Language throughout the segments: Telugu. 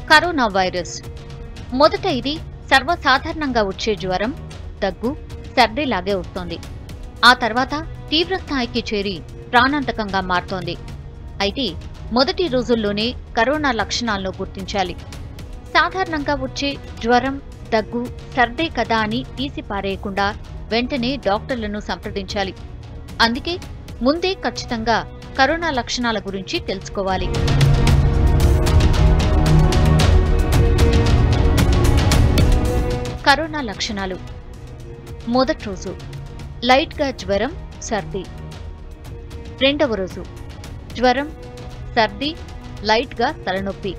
కరోనా వైరస్ మొదట ఇది సర్వసాధారణంగా వచ్చే జ్వరం దగ్గు సర్దిలాగే వస్తోంది ఆ తర్వాత తీవ్ర స్థాయికి చేరి ప్రాణాంతకంగా మారుతోంది అయితే మొదటి రోజుల్లోనే కరోనా లక్షణాలను గుర్తించాలి సాధారణంగా వచ్చే జ్వరం దగ్గు సర్దే కదా అని తీసి పారేయకుండా వెంటనే డాక్టర్లను సంప్రదించాలి అందుకే ముందే ఖచ్చితంగా కరోనా లక్షణాల గురించి తెలుసుకోవాలి కరోనా లక్షణాలు మొదటి రోజు లైట్గా జ్వరం సర్ది రెండవ రోజు జ్వరం సర్ది లైట్గా తలనొప్పి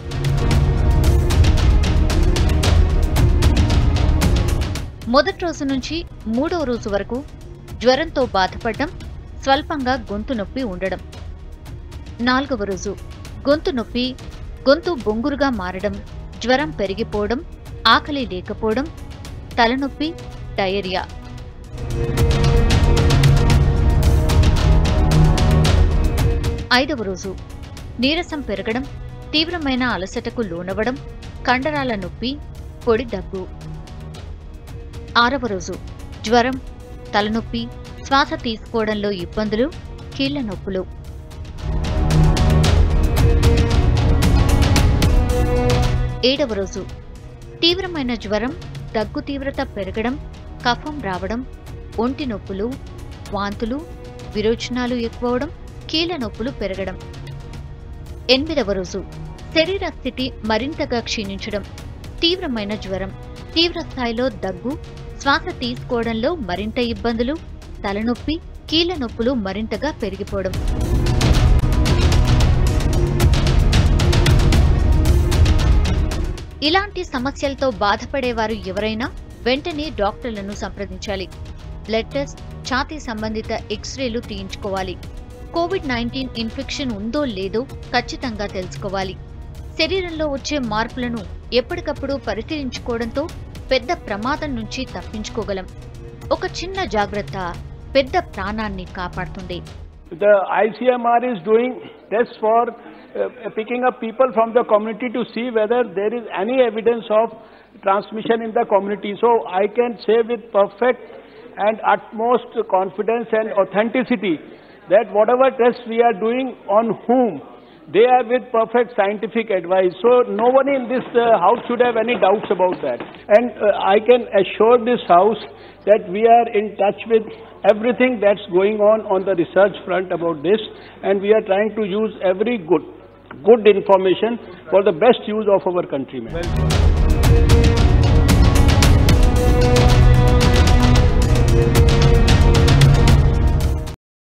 మొదటి రోజు నుంచి మూడవ రోజు వరకు జ్వరంతో బాధపడడం స్వల్పంగా గొంతు నొప్పి ఉండడం నాలుగవ రోజు గొంతు నొప్పి గొంతు బొంగురుగా మారడం జ్వరం పెరిగిపోవడం ఆకలి లేకపోవడం తలనొప్పి డయేరియా ఐదవ రోజు నీరసం పెరగడం తీవ్రమైన అలసటకు లోనవడం కండరాల నొప్పి పొడి దగ్గు ఆరవ రోజు జ్వరం తలనొప్పి శ్వాస తీసుకోవడంలో ఇబ్బందులు కీళ్ల నొప్పులు ఏడవ రోజు తీవ్రమైన జ్వరం దగ్గు తీవ్రత పెరగడం కఫం రావడం ఒంటి నొప్పులు వాంతులు విరోచనాలు ఎక్కువవడం కీళ్ల నొప్పులు పెరగడం ఎనిమిదవ రోజు శరీర స్థితి మరింతగా క్షీణించడం తీవ్రమైన జ్వరం తీవ్ర స్థాయిలో దగ్గు శ్వాస తీసుకోవడంలో మరింత ఇబ్బందులు తలనొప్పి కీళ్ల నొప్పులు మరింతగా పెరిగిపోవడం ఇలాంటి సమస్యలతో బాధపడేవారు ఎవరైనా వెంటనే డాక్టర్లను సంప్రదించాలి బ్లడ్ టెస్ట్ ఛాతీ సంబంధిత ఎక్స్రేలు తీయించుకోవాలి కోవిడ్ నైన్టీన్ ఇన్ఫెక్షన్ ఉందో లేదో ఖచ్చితంగా తెలుసుకోవాలి శరీరంలో వచ్చే మార్పులను ఎప్పటికప్పుడు పరిశీలించుకోవడంతో పెద్ద ప్రమాదం నుంచి తప్పించుకోగలం ఒక చిన్న జాగ్రత్త పెద్ద ప్రాణాన్ని కాపాడుతుంది The ICMR is doing tests for uh, picking up people from the community to see whether there is any evidence of transmission in the community. So I can say with perfect and utmost confidence and authenticity that whatever tests we are doing on whom, they are with perfect scientific advice. So no one in this uh, house should have any doubts about that. And uh, I can assure this house that we are in touch with everything that's going on on the research front about this and we are trying to use every good good information for the best use of our countrymen.